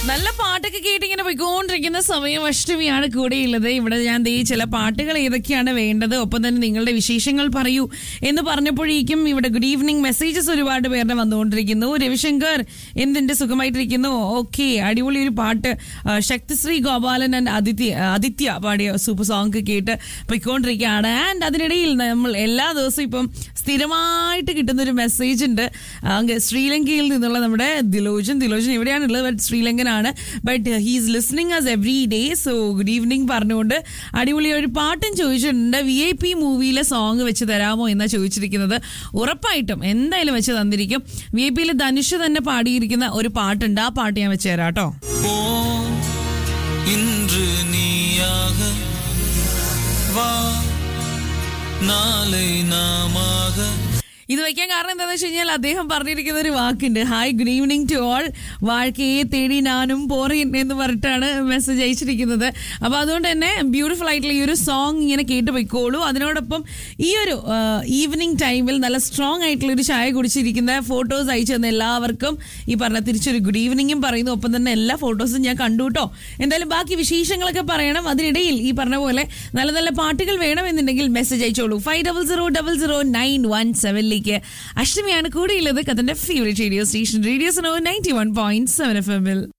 നല്ല പാട്ടൊക്കെ കേട്ട് ഇങ്ങനെ പോയിക്കൊണ്ടിരിക്കുന്ന സമയം അഷ്ടമിയാണ് കൂടെയുള്ളത് ഇവിടെ ഞാൻ ദേ ചില പാട്ടുകൾ ഏതൊക്കെയാണ് വേണ്ടത് ഒപ്പം തന്നെ നിങ്ങളുടെ വിശേഷങ്ങൾ പറയൂ എന്ന് പറഞ്ഞപ്പോഴേക്കും ഇവിടെ ഗുഡ് ഈവനിങ് മെസ്സേജസ് ഒരുപാട് പേരുടെ വന്നുകൊണ്ടിരിക്കുന്നു രവിശങ്കർ എന്തിന്റെ സുഖമായിട്ടിരിക്കുന്നു ഓക്കെ അടിപൊളി ഒരു പാട്ട് ആ, ശക്തിശ്രീ ഗോപാലൻ ആൻഡ് ആദിത്യ ആദിത്യ പാടിയ സൂപ്പർ സോങ് കേട്ട് പോയിക്കൊണ്ടിരിക്കുകയാണ് ആൻഡ് അതിനിടയിൽ നമ്മൾ എല്ലാ ദിവസവും ഇപ്പം സ്ഥിരമായിട്ട് കിട്ടുന്ന ഒരു മെസ്സേജ് ഉണ്ട് അങ്ങ് ശ്രീലങ്കയിൽ നിന്നുള്ള നമ്മുടെ ദിലോജൻ ദിലോജൻ എവിടെയാണുള്ളത് ബട്ട് ശ്രീലങ്കനാണ് but he's listening us every day so good evening പറഞ്ഞുകൊണ്ട് അടിപൊളി ഒരു പാട്ടും ചോദിച്ചിട്ടുണ്ട് വി ഐ പി മൂവിയിലെ സോങ് വെച്ച് തരാമോ എന്നാണ് ചോദിച്ചിരിക്കുന്നത് ഉറപ്പായിട്ടും എന്തായാലും വെച്ച് തന്നിരിക്കും വി ഐ പിയിൽ ധനുഷ് തന്നെ പാടിയിരിക്കുന്ന ഒരു പാട്ടുണ്ട് ആ പാട്ട് ഞാൻ വെച്ച് തരാം കേട്ടോ போ இன்று நீயாக வா நாளை நாமாக ഇത് വയ്ക്കാൻ കാരണം എന്താണെന്ന് വെച്ച് കഴിഞ്ഞാൽ അദ്ദേഹം പറഞ്ഞിരിക്കുന്ന ഒരു വാക്കുണ്ട് hi good evening to all വാഴ്ക്കയെ തേടി ഞാനും പോറേൻ എന്ന് പറഞ്ഞിട്ടാണ് മെസ്സേജ് അയച്ചിരിക്കുന്നത് അപ്പോൾ അതുകൊണ്ട് തന്നെ ബ്യൂട്ടിഫുൾ ആയിട്ടുള്ള ഈ ഒരു സോങ് ഇങ്ങനെ കേട്ട് പോയിക്കോളൂ അതിനോടൊപ്പം ഈ ഒരു ഈവനിങ് ടൈമിൽ നല്ല സ്ട്രോങ് ആയിട്ടുള്ള ഒരു ചായ കുടിച്ചിരിക്കുന്ന ഫോട്ടോസ് അയച്ചു തന്ന എല്ലാവർക്കും ഈ പറഞ്ഞ തിരിച്ചൊരു ഗുഡ് ഈവനിങ്ങും പറയുന്നു ഒപ്പം തന്നെ എല്ലാ ഫോട്ടോസും ഞാൻ കണ്ടു കേട്ടോ എന്തായാലും ബാക്കി വിശേഷങ്ങളൊക്കെ പറയണം അതിനിടയിൽ ഈ പറഞ്ഞ പോലെ നല്ല നല്ല പാട്ടുകൾ വേണമെന്നുണ്ടെങ്കിൽ മെസ്സേജ് അയച്ചോളൂ five double zero double zero nine one സെവനിലേക്ക് അഷ്ടമിയാണ് കൂടെയുള്ളത് കഥന്റെ favourite radio station radio zone ninety one point seven F എമ്മിൽ